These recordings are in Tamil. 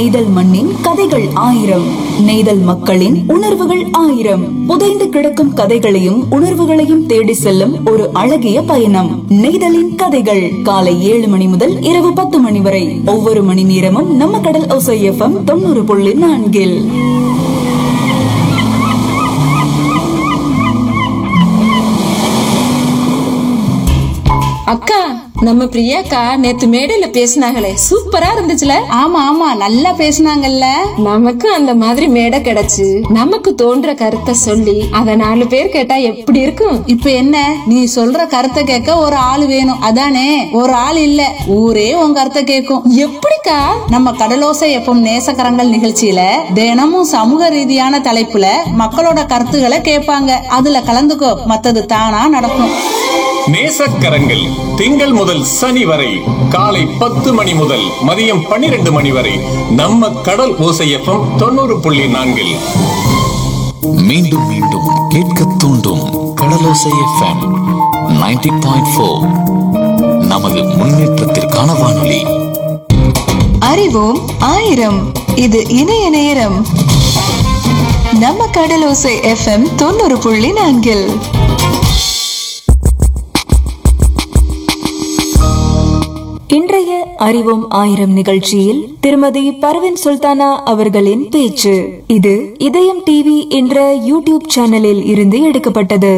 நெய்தல் மண்ணின் கதைகள் ஆயிரம் நெய்தல் மக்களின் உணர்வுகள் ஆயிரம் புதைந்து கிடக்கும் கதைகளையும் உணர்வுகளையும் தேடி செல்லும் ஒரு அழகிய பயணம் நெய்தலின் கதைகள் காலை ஏழு மணி முதல் இரவு பத்து மணி வரை ஒவ்வொரு மணி நேரமும் நம்ம கடல் ஒசை எஃப்எம் தொண்ணூறு புள்ளி நான்கில் அக்கா நம்ம பிரியாக்கா நேத்து மேடையில பேசினாங்களே சூப்பரா இருந்துச்சுல ஆமா ஆமா நல்லா பேசுனாங்கல்ல நமக்கு அந்த மாதிரி மேடை கிடைச்சு நமக்கு தோன்ற கருத்தை சொல்லி அத நாலு பேர் கேட்டா எப்படி இருக்கும் இப்ப என்ன நீ சொல்ற கருத்தை கேட்க ஒரு ஆள் வேணும் அதானே ஒரு ஆள் இல்ல ஊரே உன் கருத்தை கேட்கும் எப்படிக்கா நம்ம கடலோசை எப்பம் நேசக்கரங்கள் நிகழ்ச்சியில தினமும் சமூக ரீதியான தலைப்புல மக்களோட கருத்துக்களை கேட்பாங்க அதுல கலந்துக்கோ மத்தது தானா நடக்கும் நேசக்கரங்கள் திங்கள் முதல் சனி வரை காலை பத்து மணி முதல் மதியம் பன்னிரண்டு மணி வரை நம்ம கடல் ஓசையப்பம் தொண்ணூறு புள்ளி நான்கில் மீண்டும் மீண்டும் கேட்க தூண்டும் கடலோசை எஃப்எம் 90.4 பாயிண்ட் ஃபோர் நமது முன்னேற்றத்திற்கான வானொலி அறிவோம் ஆயிரம் இது இணைய நேரம் நம்ம கடலோசை எஃப்எம் தொண்ணூறு புள்ளி நான்கில் இன்றைய அறிவோம் ஆயிரம் நிகழ்ச்சியில் திருமதி பர்வின் சுல்தானா அவர்களின் பேச்சு இது இதயம் டிவி என்ற யூடியூப் சேனலில் இருந்து எடுக்கப்பட்டது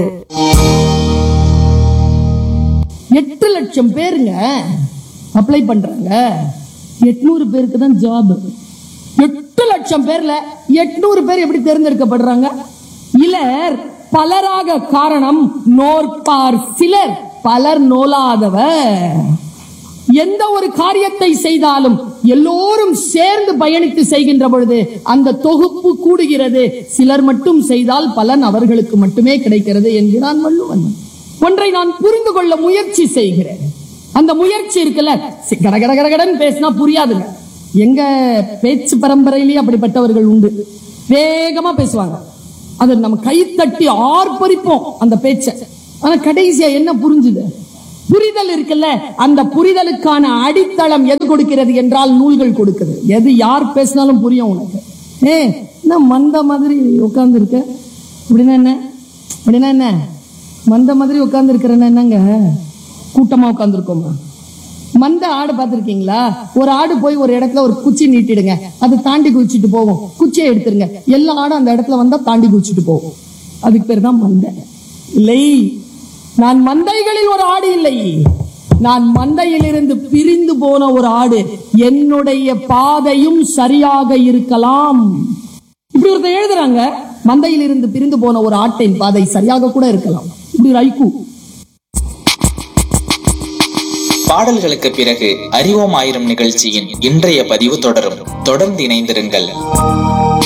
எட்டு லட்சம் பேருங்க அப்ளை பண்றாங்க எட்நூறு பேருக்கு தான் ஜாப் எட்டு லட்சம் பேர்ல எட்நூறு பேர் எப்படி தேர்ந்தெடுக்கப்படுறாங்க இலர் பலராக காரணம் நோற்பார் சிலர் பலர் நோலாதவர் எந்த ஒரு காரியத்தை செய்தாலும் எல்லோரும் சேர்ந்து பயணித்து செய்கின்ற பொழுது அந்த தொகுப்பு கூடுகிறது சிலர் மட்டும் செய்தால் பலன் அவர்களுக்கு மட்டுமே கிடைக்கிறது என்கிறான் வள்ளுவன் ஒன்றை நான் புரிந்து கொள்ள முயற்சி செய்கிறேன் அந்த முயற்சி இருக்குல்ல சி- கட கட கடகடன் பேசினா புரியாதுங்க எங்க பேச்சு பரம்பரையிலேயே அப்படிப்பட்டவர்கள் உண்டு வேகமா பேசுவாங்க அதை நம்ம கை தட்டி ஆர்ப்பரிப்போம் அந்த பேச்சை ஆனா கடைசியா என்ன புரிஞ்சுது புரிதல் இருக்குல்ல அந்த புரிதலுக்கான அடித்தளம் எது கொடுக்கிறது என்றால் நூல்கள் கொடுக்குது எது யார் பேசினாலும் புரியும் உனக்கு ஏ என்ன மந்த மாதிரி உட்கார்ந்து இருக்க அப்படின்னா என்ன அப்படின்னா என்ன மந்த மாதிரி உட்கார்ந்து இருக்கிறேன்னா என்னங்க கூட்டமா உட்கார்ந்துருக்கோமா மந்த ஆடு பார்த்திருக்கீங்களா ஒரு ஆடு போய் ஒரு இடத்துல ஒரு குச்சி நீட்டிடுங்க அது தாண்டி குதிச்சுட்டு போகும் குச்சியை எடுத்துருங்க எல்லா ஆடும் அந்த இடத்துல வந்தா தாண்டி குதிச்சுட்டு போகும் அதுக்கு பேர் தான் மந்தை இல்லை நான் மந்தைகளில் ஒரு ஆடு இல்லை நான் மந்தையிலிருந்து பிரிந்து போன ஒரு ஆடு என்னுடைய பாதையும் சரியாக இருக்கலாம் இப்படி ஒருத்தர் எழுதுறாங்க மந்தையிலிருந்து பிரிந்து போன ஒரு ஆட்டின் பாதை சரியாக கூட இருக்கலாம் இப்படி ஒரு ஐக்கு பாடல்களுக்கு பிறகு அறிவோம் ஆயிரம் நிகழ்ச்சியின் இன்றைய பதிவு தொடரும் தொடர்ந்து இணைந்திருங்கள்